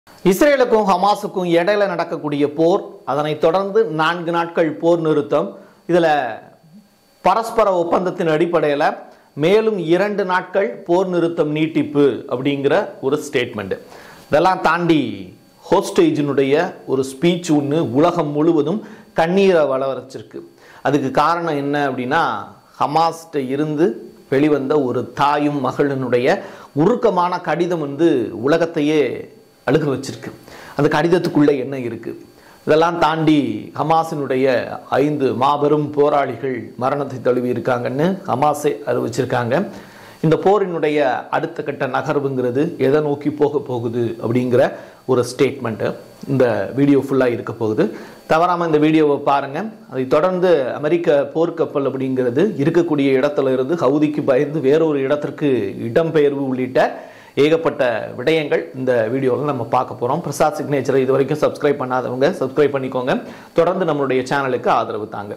இஸ்ரேலுக்கும் ஹமாஸுக்கும் இடையில நடக்கக்கூடிய போர் அதனைத் தொடர்ந்து நான்கு நாட்கள் போர் நிறுத்தம் இதுல பரஸ்பர ஒப்பந்தத்தின் அடிப்படையில் மேலும் இரண்டு நாட்கள் போர் நிறுத்தம் நீட்டிப்பு அப்படிங்கிற ஒரு ஸ்டேட்மெண்ட் இதெல்லாம் தாண்டி ஹோஸ்டேஜினுடைய ஒரு ஸ்பீச் ஒன்று உலகம் முழுவதும் கண்ணீரை வளவரைச்சிருக்கு அதுக்கு காரணம் என்ன அப்படின்னா ஹமாஸ்ட இருந்து வெளிவந்த ஒரு தாயும் மகளினுடைய உருக்கமான கடிதம் வந்து உலகத்தையே அழுக வச்சிருக்கு அந்த கடிதத்துக்குள்ள என்ன இருக்கு இதெல்லாம் தாண்டி ஹமாஸினுடைய ஐந்து மாபெரும் போராளிகள் மரணத்தை தழுவி இருக்காங்கன்னு ஹமாஸை அறிவிச்சிருக்காங்க இந்த போரினுடைய அடுத்த கட்ட நகர்வுங்கிறது எதை நோக்கி போக போகுது அப்படிங்கிற ஒரு ஸ்டேட்மெண்ட்டு இந்த வீடியோ ஃபுல்லாக இருக்க போகுது தவறாமல் இந்த வீடியோவை பாருங்கள் அதை தொடர்ந்து அமெரிக்க போர்க்கப்பல் அப்படிங்கிறது இருக்கக்கூடிய இடத்துல இருந்து ஹவுதிக்கு பயந்து வேறொரு இடத்திற்கு இடம்பெயர்வு உள்ளிட்ட ஏகப்பட்ட விடயங்கள் இந்த வீடியோவில் நம்ம பார்க்க போகிறோம் பிரசாத் சிக்னேச்சரை இது வரைக்கும் சப்ஸ்கிரைப் பண்ணாதவங்க சப்ஸ்கிரைப் பண்ணிக்கோங்க தொடர்ந்து நம்மளுடைய சேனலுக்கு ஆதரவு தாங்க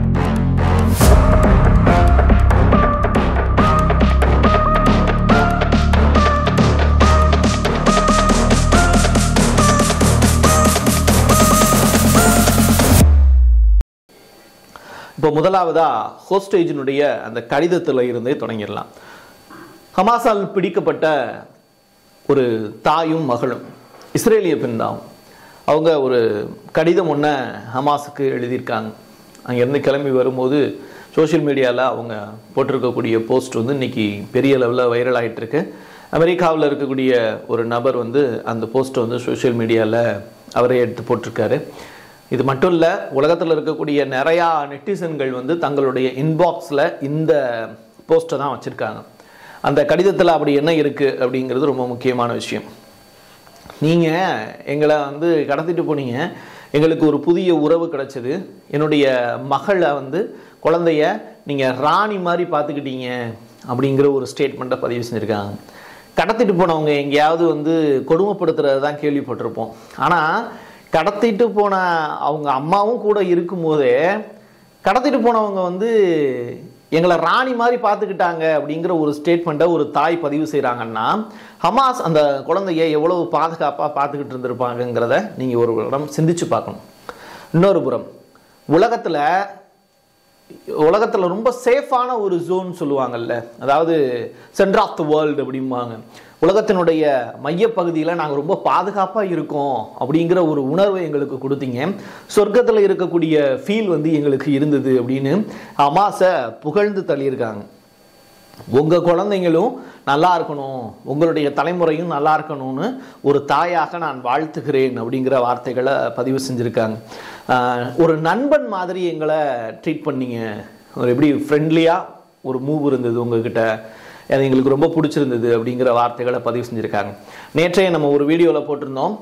இப்போ முதலாவதா ஹோஸ்டேஜினுடைய அந்த கடிதத்தில் இருந்தே தொடங்கிடலாம் ஹமாஸால் பிடிக்கப்பட்ட ஒரு தாயும் மகளும் இஸ்ரேலிய பெண்தாவும் அவங்க ஒரு கடிதம் ஒன்றை ஹமாஸுக்கு எழுதியிருக்காங்க அங்கேருந்து கிளம்பி வரும்போது சோஷியல் மீடியாவில் அவங்க போட்டிருக்கக்கூடிய போஸ்ட் வந்து இன்னைக்கு பெரிய லெவலில் வைரல் ஆகிட்டு இருக்கு அமெரிக்காவில் இருக்கக்கூடிய ஒரு நபர் வந்து அந்த போஸ்ட்டை வந்து சோஷியல் மீடியாவில் அவரே எடுத்து போட்டிருக்காரு இது மட்டும் இல்லை உலகத்தில் இருக்கக்கூடிய நிறையா நெட்டிசன்கள் வந்து தங்களுடைய இன்பாக்ஸில் இந்த போஸ்ட்டை தான் வச்சுருக்காங்க அந்த கடிதத்தில் அப்படி என்ன இருக்குது அப்படிங்கிறது ரொம்ப முக்கியமான விஷயம் நீங்கள் எங்களை வந்து கடத்திட்டு போனீங்க எங்களுக்கு ஒரு புதிய உறவு கிடைச்சது என்னுடைய மகளை வந்து குழந்தைய நீங்கள் ராணி மாதிரி பார்த்துக்கிட்டீங்க அப்படிங்கிற ஒரு ஸ்டேட்மெண்ட்டை பதிவு செஞ்சுருக்காங்க கடத்திட்டு போனவங்க எங்கேயாவது வந்து கொடுமைப்படுத்துறது தான் கேள்விப்பட்டிருப்போம் ஆனால் கடத்திட்டு போன அவங்க அம்மாவும் கூட இருக்கும்போதே கடத்திட்டு போனவங்க வந்து எங்களை ராணி மாதிரி பார்த்துக்கிட்டாங்க அப்படிங்கிற ஒரு ஸ்டேட்மெண்ட்டை ஒரு தாய் பதிவு செய்கிறாங்கன்னா ஹமாஸ் அந்த குழந்தைய எவ்வளவு பாதுகாப்பாக பார்த்துக்கிட்டு இருந்திருப்பாங்கங்கிறத நீங்கள் ஒரு இடம் சிந்திச்சு பார்க்கணும் இன்னொரு புறம் உலகத்தில் உலகத்தில் ரொம்ப சேஃபான ஒரு ஜோன் சொல்லுவாங்கல்ல அதாவது சென்டர் ஆஃப் த வேர்ல்டு அப்படிம்பாங்க உலகத்தினுடைய மையப்பகுதியில் நாங்கள் ரொம்ப பாதுகாப்பாக இருக்கோம் அப்படிங்கிற ஒரு உணர்வை எங்களுக்கு கொடுத்தீங்க சொர்க்கத்தில் இருக்கக்கூடிய ஃபீல் வந்து எங்களுக்கு இருந்தது அப்படின்னு அமாசை புகழ்ந்து தள்ளியிருக்காங்க உங்கள் குழந்தைங்களும் நல்லா இருக்கணும் உங்களுடைய தலைமுறையும் நல்லா இருக்கணும்னு ஒரு தாயாக நான் வாழ்த்துகிறேன் அப்படிங்கிற வார்த்தைகளை பதிவு செஞ்சுருக்காங்க ஆஹ் ஒரு நண்பன் மாதிரி எங்களை ட்ரீட் பண்ணீங்க ஒரு எப்படி ஃப்ரெண்ட்லியாக ஒரு மூவ் இருந்தது உங்ககிட்ட அது எங்களுக்கு ரொம்ப பிடிச்சிருந்தது அப்படிங்கிற வார்த்தைகளை பதிவு செஞ்சுருக்காங்க நேற்றைய நம்ம ஒரு வீடியோவில் போட்டிருந்தோம்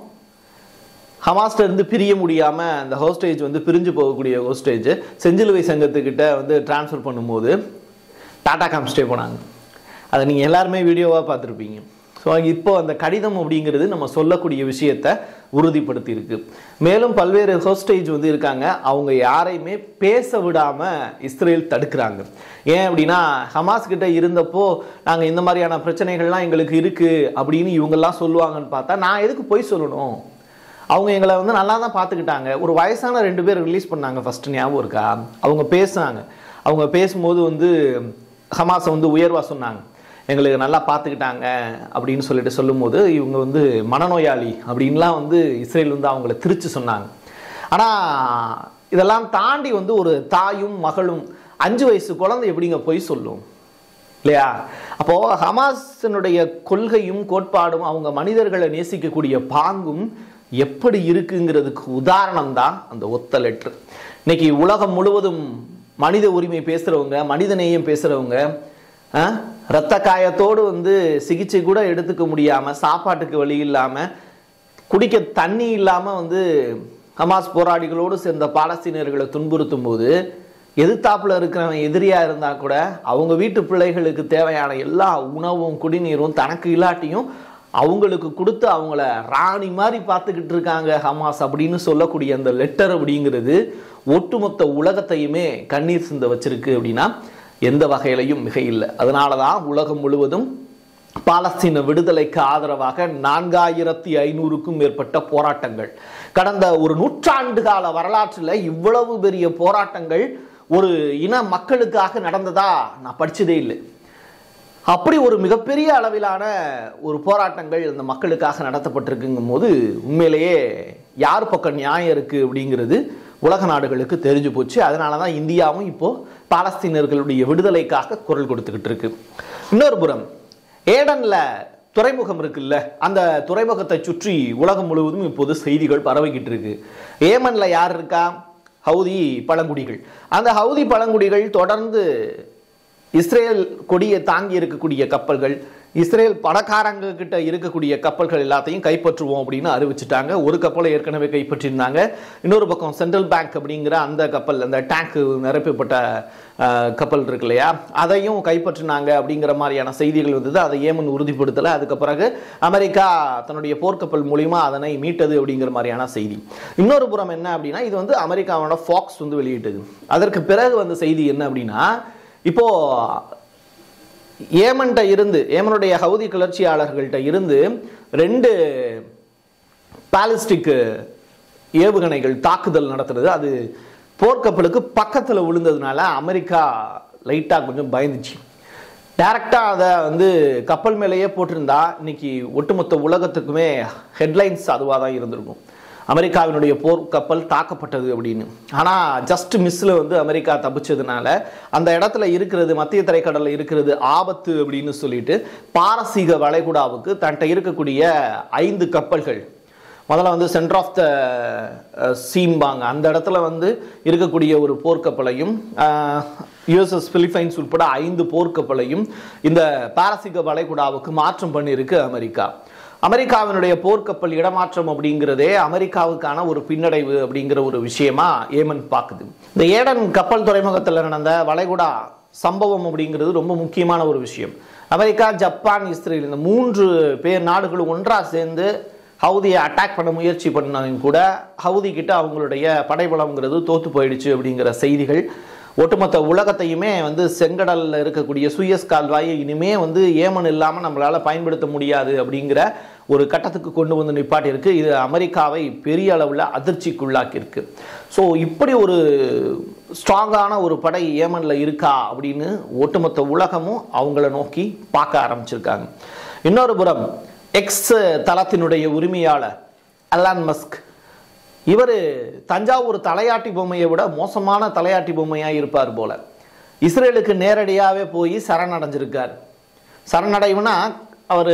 ஹமாஸ்ட இருந்து பிரிய முடியாமல் அந்த ஹோஸ்டேஜ் வந்து பிரிஞ்சு போகக்கூடிய ஹோஸ்டேஜ் செஞ்சிலுவை சங்கத்துக்கிட்ட வந்து டிரான்ஸ்ஃபர் பண்ணும்போது டாடா காம்ஸ்டே போனாங்க அதை நீங்கள் எல்லாருமே வீடியோவாக பார்த்துருப்பீங்க ஸோ இப்போ அந்த கடிதம் அப்படிங்கிறது நம்ம சொல்லக்கூடிய விஷயத்தை உறுதிப்படுத்தி இருக்கு மேலும் பல்வேறு ஹோஸ்டேஜ் வந்து இருக்காங்க அவங்க யாரையுமே பேச விடாமல் இஸ்ரேல் தடுக்கிறாங்க ஏன் அப்படின்னா ஹமாஸ் கிட்ட இருந்தப்போ நாங்கள் இந்த மாதிரியான பிரச்சனைகள்லாம் எங்களுக்கு இருக்குது அப்படின்னு இவங்கெல்லாம் சொல்லுவாங்கன்னு பார்த்தா நான் எதுக்கு போய் சொல்லணும் அவங்க எங்களை வந்து நல்லா தான் பார்த்துக்கிட்டாங்க ஒரு வயசான ரெண்டு பேர் ரிலீஸ் பண்ணாங்க ஃபர்ஸ்ட் ஞாபகம் இருக்கா அவங்க பேசுனாங்க அவங்க பேசும்போது வந்து ஹமாஸை வந்து உயர்வாக சொன்னாங்க எங்களுக்கு நல்லா பார்த்துக்கிட்டாங்க அப்படின்னு சொல்லிட்டு சொல்லும்போது இவங்க வந்து மனநோயாளி அப்படின்லாம் வந்து இஸ்ரேல் வந்து அவங்கள திருச்சி சொன்னாங்க ஆனால் இதெல்லாம் தாண்டி வந்து ஒரு தாயும் மகளும் அஞ்சு வயசு குழந்தை எப்படிங்க போய் சொல்லும் இல்லையா அப்போ ஹமாஸினுடைய கொள்கையும் கோட்பாடும் அவங்க மனிதர்களை நேசிக்கக்கூடிய பாங்கும் எப்படி இருக்குங்கிறதுக்கு உதாரணம் தான் அந்த ஒத்த லெட்ரு இன்னைக்கு உலகம் முழுவதும் மனித உரிமை பேசுறவங்க மனிதநேயம் பேசுறவங்க அஹ், இரத்த காயத்தோடு வந்து சிகிச்சை கூட எடுத்துக்க முடியாம சாப்பாட்டுக்கு வழி இல்லாம குடிக்க தண்ணி இல்லாம வந்து ஹமாஸ் போராளிகளோடு சேர்ந்த பாலஸ்தீனியர்களை துன்புறுத்தும் போது எதிர்த்தாப்புல இருக்கிறவன் எதிரியா இருந்தா கூட அவங்க வீட்டு பிள்ளைகளுக்கு தேவையான எல்லா உணவும் குடிநீரும் தனக்கு இல்லாட்டியும் அவங்களுக்கு கொடுத்து அவங்கள ராணி மாதிரி பார்த்துக்கிட்டு இருக்காங்க ஹமாஸ் அப்படின்னு சொல்லக்கூடிய அந்த லெட்டர் அப்படிங்கிறது ஒட்டுமொத்த உலகத்தையுமே கண்ணீர் சிந்த வச்சிருக்கு அப்படின்னா எந்த வகையிலையும் மிக இல்லை அதனால தான் உலகம் முழுவதும் பாலஸ்தீன விடுதலைக்கு ஆதரவாக நான்காயிரத்தி ஐநூறுக்கும் மேற்பட்ட போராட்டங்கள் கடந்த ஒரு நூற்றாண்டு கால வரலாற்றில் இவ்வளவு பெரிய போராட்டங்கள் ஒரு இன மக்களுக்காக நடந்ததா நான் படிச்சதே இல்லை அப்படி ஒரு மிகப்பெரிய அளவிலான ஒரு போராட்டங்கள் இந்த மக்களுக்காக நடத்தப்பட்டிருக்குங்கும் போது உண்மையிலேயே யார் பக்கம் நியாயம் இருக்கு அப்படிங்கிறது உலக நாடுகளுக்கு தெரிஞ்சு போச்சு அதனால தான் இந்தியாவும் இப்போ பாலஸ்தீனர்களுடைய விடுதலைக்காக குரல் கொடுத்துக்கிட்டு இருக்கு இன்னொரு புறம் ஏடன்ல துறைமுகம் இருக்குல்ல அந்த துறைமுகத்தை சுற்றி உலகம் முழுவதும் இப்போது செய்திகள் பரவிக்கிட்டு இருக்கு ஏமன்ல யார் இருக்கா ஹவுதி பழங்குடிகள் அந்த ஹவுதி பழங்குடிகள் தொடர்ந்து இஸ்ரேல் கொடியை தாங்கி இருக்கக்கூடிய கப்பல்கள் இஸ்ரேல் பணக்காரங்க கிட்ட இருக்கக்கூடிய கப்பல்கள் எல்லாத்தையும் கைப்பற்றுவோம் அப்படின்னு அறிவிச்சிட்டாங்க ஒரு கப்பலை ஏற்கனவே கைப்பற்றியிருந்தாங்க இன்னொரு பக்கம் சென்ட்ரல் பேங்க் அப்படிங்கிற அந்த கப்பல் அந்த டேங்க் நிரப்பப்பட்ட அஹ், கப்பல் இருக்கு இல்லையா அதையும் கைப்பற்றினாங்க அப்படிங்கிற மாதிரியான செய்திகள் வந்தது அதை ஏமன் உறுதிப்படுத்தலை அதுக்கு பிறகு அமெரிக்கா தன்னுடைய போர்க்கப்பல் மூலியமா அதனை மீட்டது அப்படிங்கிற மாதிரியான செய்தி இன்னொரு புறம் என்ன அப்படின்னா இது வந்து அமெரிக்காவோட ஃபாக்ஸ் வந்து வெளியிட்டது அதற்கு பிறகு வந்த செய்தி என்ன அப்படின்னா இப்போ ஏமன்ட்ட இருந்து ஏமனுடைய ஹவுதி கிளர்ச்சியாளர்கள்ட்ட இருந்து ரெண்டு பாலிஸ்டிக் ஏவுகணைகள் தாக்குதல் நடத்துறது அது போர்க்கப்பலுக்கு பக்கத்தில் விழுந்ததுனால அமெரிக்கா லைட்டாக கொஞ்சம் பயந்துச்சு டைரக்டாக அதை வந்து கப்பல் மேலேயே போட்டிருந்தா இன்னைக்கு ஒட்டுமொத்த உலகத்துக்குமே ஹெட்லைன்ஸ் அதுவாக தான் இருந்திருக்கும் அமெரிக்காவினுடைய போர் கப்பல் தாக்கப்பட்டது அப்படின்னு ஆனால் ஜஸ்ட் மிஸ்ஸில் வந்து அமெரிக்கா தப்பிச்சதுனால அந்த இடத்துல இருக்கிறது மத்திய தரைக்கடலில் இருக்கிறது ஆபத்து அப்படின்னு சொல்லிட்டு பாரசீக வளைகுடாவுக்கு தன்கிட்ட இருக்கக்கூடிய ஐந்து கப்பல்கள் முதல்ல வந்து சென்டர் ஆஃப் த சீம்பாங்க அந்த இடத்துல வந்து இருக்கக்கூடிய ஒரு போர்க்கப்பலையும் யுஎஸ்எஸ் பிலிப்பைன்ஸ் உட்பட ஐந்து போர்க்கப்பலையும் இந்த பாரசீக வளைகுடாவுக்கு மாற்றம் பண்ணியிருக்கு அமெரிக்கா அமெரிக்காவினுடைய போர்க்கப்பல் இடமாற்றம் அப்படிங்கிறதே அமெரிக்காவுக்கான ஒரு பின்னடைவு அப்படிங்கிற ஒரு விஷயமா ஏமன் பார்க்குது இந்த ஏடன் கப்பல் துறைமுகத்தில் நடந்த வளைகுடா சம்பவம் அப்படிங்கிறது ரொம்ப முக்கியமான ஒரு விஷயம் அமெரிக்கா ஜப்பான் இஸ்ரேல் இந்த மூன்று பேர் நாடுகளும் ஒன்றாக சேர்ந்து ஹவுதியை அட்டாக் பண்ண முயற்சி பண்ணாலும் கூட ஹவுதி கிட்ட அவங்களுடைய படைபலம்ங்கிறது தோத்து போயிடுச்சு அப்படிங்கிற செய்திகள் ஒட்டுமொத்த உலகத்தையுமே வந்து செங்கடல்ல இருக்கக்கூடிய சுயஸ் கால்வாயை இனிமே வந்து ஏமன் இல்லாமல் நம்மளால பயன்படுத்த முடியாது அப்படிங்கிற ஒரு கட்டத்துக்கு கொண்டு வந்து நிப்பாட்டியிருக்கு இது அமெரிக்காவை பெரிய அளவில் அதிர்ச்சிக்குள்ளாக்கியிருக்கு ஸோ இப்படி ஒரு ஸ்ட்ராங்கான ஒரு படை ஏமன்ல இருக்கா அப்படின்னு ஒட்டுமொத்த உலகமும் அவங்கள நோக்கி பார்க்க ஆரம்பிச்சிருக்காங்க இன்னொரு புறம் எக்ஸ் தளத்தினுடைய உரிமையாளர் அலான் மஸ்க் இவர் தஞ்சாவூர் தலையாட்டி பொம்மையை விட மோசமான தலையாட்டி பொம்மையாக இருப்பார் போல இஸ்ரேலுக்கு நேரடியாகவே போய் சரணடைஞ்சிருக்கார் சரணடைவுனா அவர்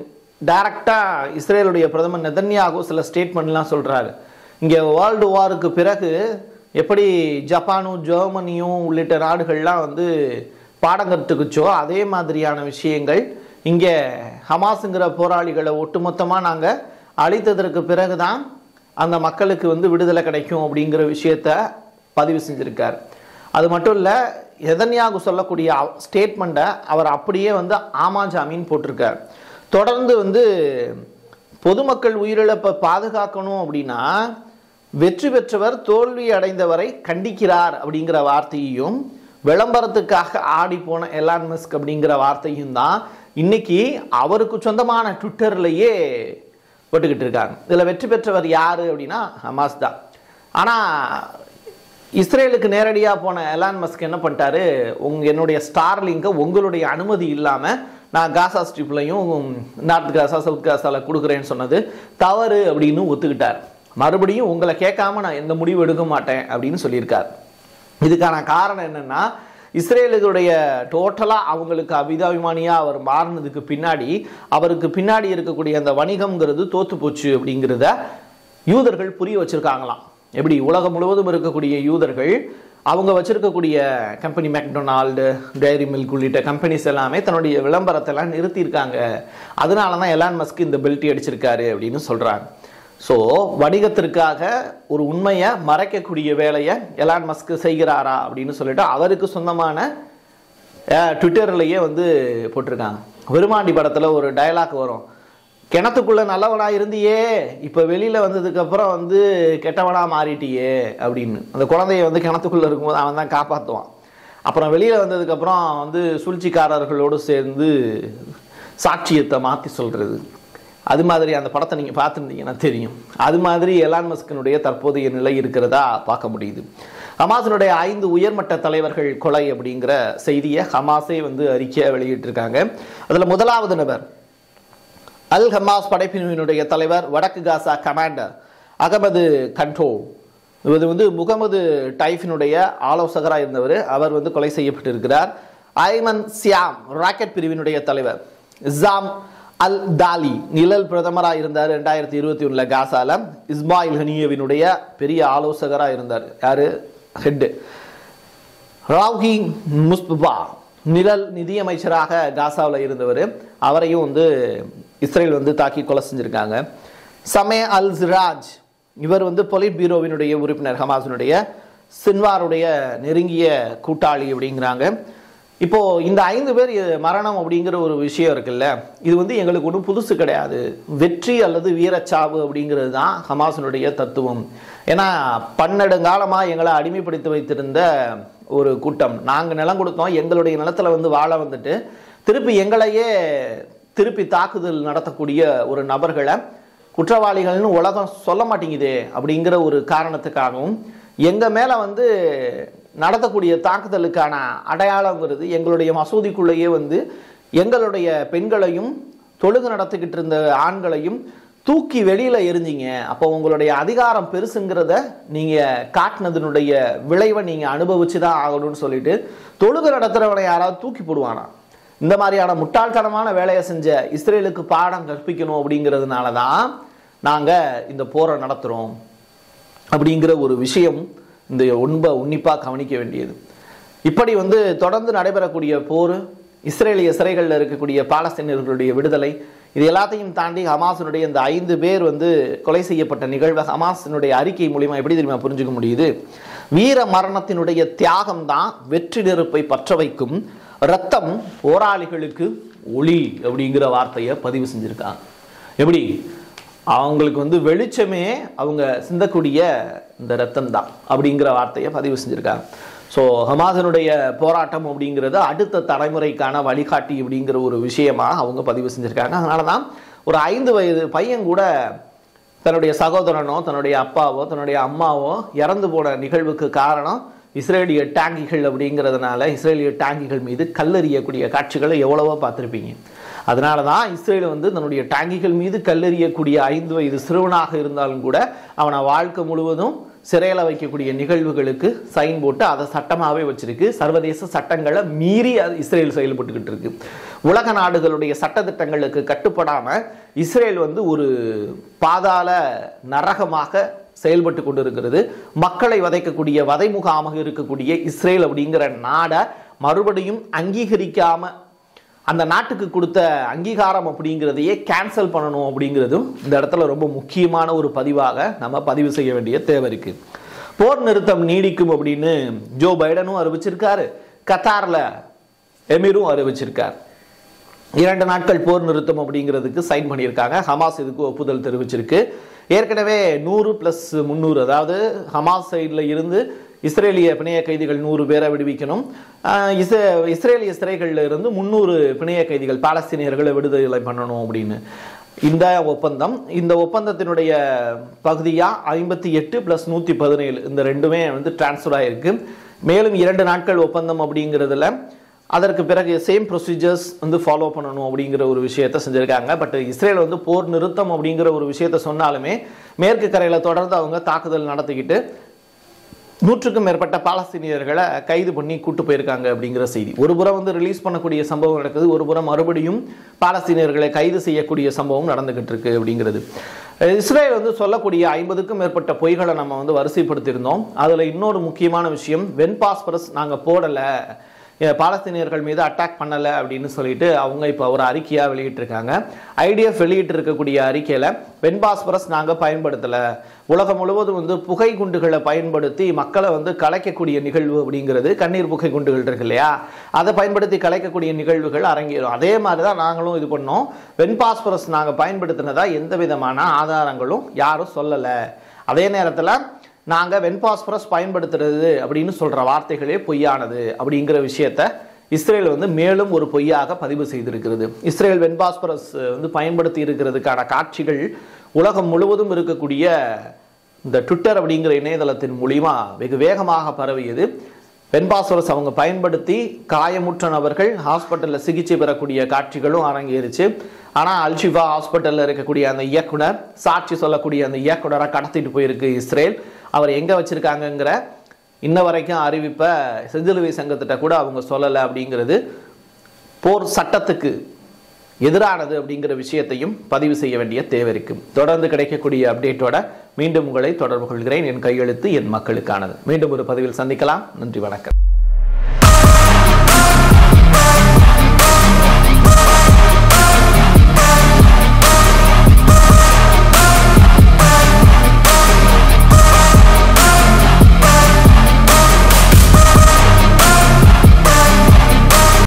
டைரக்டாக இஸ்ரேலுடைய பிரதமர் நெதன்யாகு சில ஸ்டேட்மெண்ட்லாம் சொல்கிறாரு இங்கே வேர்ல்டு வாருக்கு பிறகு எப்படி ஜப்பானும் ஜெர்மனியும் உள்ளிட்ட நாடுகள்லாம் வந்து பாடம் கற்றுக்குச்சோ அதே மாதிரியான விஷயங்கள் இங்கே ஹமாஸுங்கிற போராளிகளை ஒட்டுமொத்தமாக நாங்கள் அழித்ததற்கு பிறகு தான் அந்த மக்களுக்கு வந்து விடுதலை கிடைக்கும் அப்படிங்கிற விஷயத்த பதிவு செஞ்சுருக்கார் அது மட்டும் இல்லை எதன்யாகு சொல்லக்கூடிய ஸ்டேட்மெண்ட்டை அவர் அப்படியே வந்து ஆமாஜாமின்னு போட்டிருக்கார் தொடர்ந்து வந்து பொதுமக்கள் உயிரிழப்பை பாதுகாக்கணும் அப்படின்னா வெற்றி பெற்றவர் தோல்வி அடைந்தவரை கண்டிக்கிறார் அப்படிங்கிற வார்த்தையையும் விளம்பரத்துக்காக ஆடி போன எலான் மஸ்க் அப்படிங்கிற வார்த்தையும் தான் இன்னைக்கு அவருக்கு சொந்தமான ட்விட்டர்லேயே போட்டுக்கிட்டு இருக்காங்க இதில் வெற்றி பெற்றவர் யார் அப்படின்னா ஹமாஸ் தான் ஆனால் இஸ்ரேலுக்கு நேரடியாக போன எலான் மஸ்க் என்ன பண்ணிட்டாரு உங்க என்னுடைய ஸ்டார் லிங்கை உங்களுடைய அனுமதி இல்லாமல் நான் காசா ஸ்ட்ரிப்லையும் நார்த் காசா சவுத் காசாவில் கொடுக்குறேன்னு சொன்னது தவறு அப்படின்னு ஒத்துக்கிட்டார் மறுபடியும் உங்களை கேட்காம நான் எந்த முடிவு எடுக்க மாட்டேன் அப்படின்னு சொல்லியிருக்கார் இதுக்கான காரணம் என்னன்னா இஸ்ரேலுடைய டோட்டலாக அவங்களுக்கு அபிதாபிமானியாக அவர் மாறினதுக்கு பின்னாடி அவருக்கு பின்னாடி இருக்கக்கூடிய அந்த வணிகம்ங்கிறது தோத்து போச்சு அப்படிங்கிறத யூதர்கள் புரிய வச்சிருக்காங்களாம் எப்படி உலகம் முழுவதும் இருக்கக்கூடிய யூதர்கள் அவங்க வச்சிருக்கக்கூடிய கம்பெனி மெக்டொனால்டு டைரி மில்க் உள்ளிட்ட கம்பெனிஸ் எல்லாமே தன்னுடைய விளம்பரத்தை எல்லாம் நிறுத்தியிருக்காங்க அதனால தான் எலான் மஸ்க் இந்த பெல்ட்டி அடிச்சிருக்காரு அப்படின்னு சொல்கிறாங்க ஸோ வணிகத்திற்காக ஒரு உண்மையை மறைக்கக்கூடிய வேலையை எலான் மஸ்க் செய்கிறாரா அப்படின்னு சொல்லிட்டு அவருக்கு சொந்தமான ட்விட்டர்லேயே வந்து போட்டிருக்காங்க விருமாண்டி படத்தில் ஒரு டயலாக் வரும் கிணத்துக்குள்ள நல்லவனா இருந்தியே இப்போ வெளியில் வந்ததுக்கப்புறம் வந்து கெட்டவனா மாறிட்டியே அப்படின்னு அந்த குழந்தைய வந்து கிணத்துக்குள்ள இருக்கும்போது அவன் தான் காப்பாற்றுவான் அப்புறம் வெளியில் வந்ததுக்கப்புறம் வந்து சூழ்ச்சிக்காரர்களோடு சேர்ந்து சாட்சியத்தை மாற்றி சொல்கிறது அது மாதிரி அந்த படத்தை நீங்கள் பார்த்துருந்தீங்கன்னா தெரியும் அது மாதிரி எலான் மஸ்கினுடைய தற்போதைய நிலை இருக்கிறதா பார்க்க முடியுது ஹமாஸினுடைய ஐந்து உயர்மட்ட தலைவர்கள் கொலை அப்படிங்கிற செய்தியை ஹமாஸே வந்து அறிக்கையாக வெளியிட்டிருக்காங்க அதில் முதலாவது நபர் அல் ஹமாஸ் படைப்பிரிவினுடைய தலைவர் வடக்கு காசா கமாண்டர் அகமது கண்டோ இது வந்து முகமது டைஃபினுடைய ஆலோசகராக இருந்தவர் அவர் வந்து கொலை செய்யப்பட்டிருக்கிறார் ஐமன் சியாம் ராக்கெட் பிரிவினுடைய தலைவர் இஸ்ஸாம் அல் தாலி நிழல் பிரதமராக இருந்தார் ரெண்டாயிரத்தி இருபத்தி ஒன்றில் காசால இஸ்மாயில் ஹனியவினுடைய பெரிய ஆலோசகராக இருந்தார் யாரு ஹெட்டு ராவ்ஹி முஸ்பா நிழல் நிதியமைச்சராக காசாவில் இருந்தவர் அவரையும் வந்து இஸ்ரேல் வந்து தாக்கி கொலை செஞ்சுருக்காங்க சமே அல் சிராஜ் இவர் வந்து பொலிட் பீரோவினுடைய உறுப்பினர் ஹமாஸினுடைய சின்வாருடைய நெருங்கிய கூட்டாளி அப்படிங்கிறாங்க இப்போ இந்த ஐந்து பேர் இது மரணம் அப்படிங்கிற ஒரு விஷயம் இருக்குல்ல இது வந்து எங்களுக்கு ஒன்றும் புதுசு கிடையாது வெற்றி அல்லது வீரச்சாவு அப்படிங்கிறது தான் ஹமாஸினுடைய தத்துவம் ஏன்னா பன்னெடுங்காலமாக எங்களை அடிமைப்படுத்தி வைத்திருந்த ஒரு கூட்டம் நாங்கள் நிலம் கொடுத்தோம் எங்களுடைய நிலத்தில் வந்து வாழ வந்துட்டு திருப்பி எங்களையே திருப்பி தாக்குதல் நடத்தக்கூடிய ஒரு நபர்களை குற்றவாளிகள்னு உலகம் சொல்ல மாட்டேங்குதே அப்படிங்கிற ஒரு காரணத்துக்காகவும் எங்கள் மேலே வந்து நடத்தக்கூடிய தாக்குதலுக்கான அடையாளங்கிறது எங்களுடைய மசூதிக்குள்ளேயே வந்து எங்களுடைய பெண்களையும் தொழுகு நடத்திக்கிட்டு இருந்த ஆண்களையும் தூக்கி வெளியில் எரிஞ்சிங்க அப்போ உங்களுடைய அதிகாரம் பெருசுங்கிறத நீங்கள் காட்டினதுனுடைய விளைவை நீங்கள் அனுபவிச்சு தான் ஆகணும்னு சொல்லிட்டு தொழுகு நடத்துகிறவனை யாராவது தூக்கி போடுவானா இந்த மாதிரியான முட்டாள்தனமான வேலையை செஞ்ச இஸ்ரேலுக்கு பாடம் கற்பிக்கணும் அப்படிங்கிறதுனால தான் நாங்கள் இந்த போரை நடத்துகிறோம் அப்படிங்கிற ஒரு விஷயம் இந்த ரொம்ப உன்னிப்பாக கவனிக்க வேண்டியது இப்படி வந்து தொடர்ந்து நடைபெறக்கூடிய போர் இஸ்ரேலிய சிறைகளில் இருக்கக்கூடிய பாலஸ்தீனியர்களுடைய விடுதலை இது எல்லாத்தையும் தாண்டி ஹமாஸினுடைய இந்த ஐந்து பேர் வந்து கொலை செய்யப்பட்ட நிகழ்வை ஹமாஸினுடைய அறிக்கை மூலிமா எப்படி தெரியுமா புரிஞ்சுக்க முடியுது வீர மரணத்தினுடைய தியாகம் தான் வெற்றி நெருப்பை பற்ற வைக்கும் ரத்தம் போராளிகளுக்கு ஒளி அப்படிங்கிற வார்த்தையை பதிவு செஞ்சுருக்காங்க எப்படி அவங்களுக்கு வந்து வெளிச்சமே அவங்க சிந்தக்கூடிய இந்த ரத்தம் தான் அப்படிங்கிற வார்த்தையை பதிவு செஞ்சுருக்காங்க ஸோ ஹமாஸனுடைய போராட்டம் அப்படிங்கிறது அடுத்த தலைமுறைக்கான வழிகாட்டி அப்படிங்கிற ஒரு விஷயமா அவங்க பதிவு செஞ்சுருக்காங்க அதனால தான் ஒரு ஐந்து வயது பையன் கூட தன்னுடைய சகோதரனோ தன்னுடைய அப்பாவோ தன்னுடைய அம்மாவோ இறந்து போன நிகழ்வுக்கு காரணம் இஸ்ரேலிய டேங்கிகள் அப்படிங்கிறதுனால இஸ்ரேலிய டேங்கிகள் மீது கல்லெறியக்கூடிய காட்சிகளை எவ்வளவோ பார்த்துருப்பீங்க அதனால தான் இஸ்ரேல் வந்து தன்னுடைய டேங்கிகள் மீது கல்லெறியக்கூடிய ஐந்து வயது சிறுவனாக இருந்தாலும் கூட அவனை வாழ்க்கை முழுவதும் சிறையில் வைக்கக்கூடிய நிகழ்வுகளுக்கு சைன் போட்டு அதை சட்டமாகவே வச்சிருக்கு சர்வதேச சட்டங்களை மீறி அது இஸ்ரேல் செயல்பட்டுக்கிட்டு இருக்கு உலக நாடுகளுடைய சட்டத்திட்டங்களுக்கு கட்டுப்படாமல் இஸ்ரேல் வந்து ஒரு பாதாள நரகமாக செயல்பட்டு கொண்டு இருக்கிறது மக்களை வதைக்கக்கூடிய வதை முகாமாக இருக்கக்கூடிய இஸ்ரேல் அப்படிங்கிற நாடை மறுபடியும் அங்கீகரிக்காம அந்த நாட்டுக்கு கொடுத்த அங்கீகாரம் அப்படிங்கிறதையே கேன்சல் பண்ணணும் அப்படிங்கிறதும் இந்த இடத்துல ரொம்ப முக்கியமான ஒரு பதிவாக நம்ம பதிவு செய்ய வேண்டிய தேவை இருக்கு போர் நிறுத்தம் நீடிக்கும் அப்படின்னு ஜோ பைடனும் அறிவிச்சிருக்காரு கத்தாரில் எமிரும் அறிவிச்சிருக்கார் இரண்டு நாட்கள் போர் நிறுத்தம் அப்படிங்கிறதுக்கு சைன் பண்ணியிருக்காங்க ஹமாஸ் இதுக்கு ஒப்புதல் தெரிவிச்சிருக்கு ஏற்கனவே நூறு ப்ளஸ் முந்நூறு அதாவது ஹமாஸ் சைடில் இருந்து இஸ்ரேலிய பிணைய கைதிகள் நூறு பேரை விடுவிக்கணும் ஆஹ் இஸ் இஸ்ரேலிய சிறைகளில் இருந்து முந்நூறு பிணைய கைதிகள் பாலஸ்தீனியர்களை விடுதலை பண்ணணும் அப்படின்னு இந்த ஒப்பந்தம் இந்த ஒப்பந்தத்தினுடைய பகுதியாக ஐம்பத்தி எட்டு ப்ளஸ் நூற்றி பதினேழு இந்த ரெண்டுமே வந்து டிரான்ஸ்ஃபர் ஆகிருக்கு மேலும் இரண்டு நாட்கள் ஒப்பந்தம் அப்படிங்கிறதுல அதற்கு பிறகு சேம் ப்ரொசீஜர்ஸ் வந்து ஃபாலோ பண்ணணும் அப்படிங்கிற ஒரு விஷயத்தை செஞ்சுருக்காங்க பட் இஸ்ரேல் வந்து போர் நிறுத்தம் அப்படிங்கிற ஒரு விஷயத்தை சொன்னாலுமே மேற்கு கரையில் தொடர்ந்து அவங்க தாக்குதல் நடத்திக்கிட்டு நூற்றுக்கும் மேற்பட்ட பாலஸ்தீனியர்களை கைது பண்ணி கூட்டு போயிருக்காங்க அப்படிங்கிற செய்தி ஒரு புறம் வந்து ரிலீஸ் பண்ணக்கூடிய சம்பவம் நடக்குது ஒரு புறம் மறுபடியும் பாலஸ்தீனியர்களை கைது செய்யக்கூடிய சம்பவம் நடந்துகிட்டு இருக்கு அப்படிங்கிறது இஸ்ரேல் வந்து சொல்லக்கூடிய ஐம்பதுக்கும் மேற்பட்ட பொய்களை நம்ம வந்து வரிசைப்படுத்தியிருந்தோம் அதில் இன்னொரு முக்கியமான விஷயம் வென் பாஸ்பரஸ் நாங்கள் போடலை பாலஸ்தீனியர்கள் மீது அட்டாக் பண்ணலை அப்படின்னு சொல்லிட்டு அவங்க இப்போ ஒரு அறிக்கையாக வெளியிட்டிருக்காங்க ஐடிஎஃப் வெளியிட்டு இருக்கக்கூடிய அறிக்கையில் வெண்பாஸ்பரஸ் நாங்கள் பயன்படுத்தலை உலகம் முழுவதும் வந்து புகை குண்டுகளை பயன்படுத்தி மக்களை வந்து கலைக்கக்கூடிய நிகழ்வு அப்படிங்கிறது கண்ணீர் புகை குண்டுகள் இருக்கு இல்லையா அதை பயன்படுத்தி கலைக்கக்கூடிய நிகழ்வுகள் அரங்கேறும் அதே மாதிரி தான் நாங்களும் இது பண்ணோம் வெண்பாஸ்பரஸ் நாங்கள் பயன்படுத்தினதா எந்த விதமான ஆதாரங்களும் யாரும் சொல்லலை அதே நேரத்தில் நாங்கள் வெண்பாஸ்பரஸ் பயன்படுத்துறது அப்படின்னு சொல்கிற வார்த்தைகளே பொய்யானது அப்படிங்கிற விஷயத்த இஸ்ரேல் வந்து மேலும் ஒரு பொய்யாக பதிவு செய்திருக்கிறது இஸ்ரேல் வெண்பாஸ்பரஸ் வந்து பயன்படுத்தி இருக்கிறதுக்கான காட்சிகள் உலகம் முழுவதும் இருக்கக்கூடிய இந்த ட்விட்டர் அப்படிங்கிற இணையதளத்தின் மூலிமா வெகு வேகமாக பரவியது வெண்பாஸ்பரஸ் அவங்க பயன்படுத்தி காயமுற்ற நபர்கள் ஹாஸ்பிட்டலில் சிகிச்சை பெறக்கூடிய காட்சிகளும் அரங்கேறிச்சு ஆனால் அல்ஷிஃபா ஹாஸ்பிட்டலில் இருக்கக்கூடிய அந்த இயக்குனர் சாட்சி சொல்லக்கூடிய அந்த இயக்குனரை கடத்திட்டு போயிருக்கு இஸ்ரேல் அவர் எங்கே வச்சிருக்காங்கங்கிற இன்ன வரைக்கும் அறிவிப்பை செஞ்சிலுவை சங்கத்திட்ட கூட அவங்க சொல்லலை அப்படிங்கிறது போர் சட்டத்துக்கு எதிரானது அப்படிங்கிற விஷயத்தையும் பதிவு செய்ய வேண்டிய தேவை இருக்கு தொடர்ந்து கிடைக்கக்கூடிய அப்டேட்டோட மீண்டும் உங்களை தொடர்பு கொள்கிறேன் என் கையெழுத்து என் மக்களுக்கானது மீண்டும் ஒரு பதிவில் சந்திக்கலாம் நன்றி வணக்கம்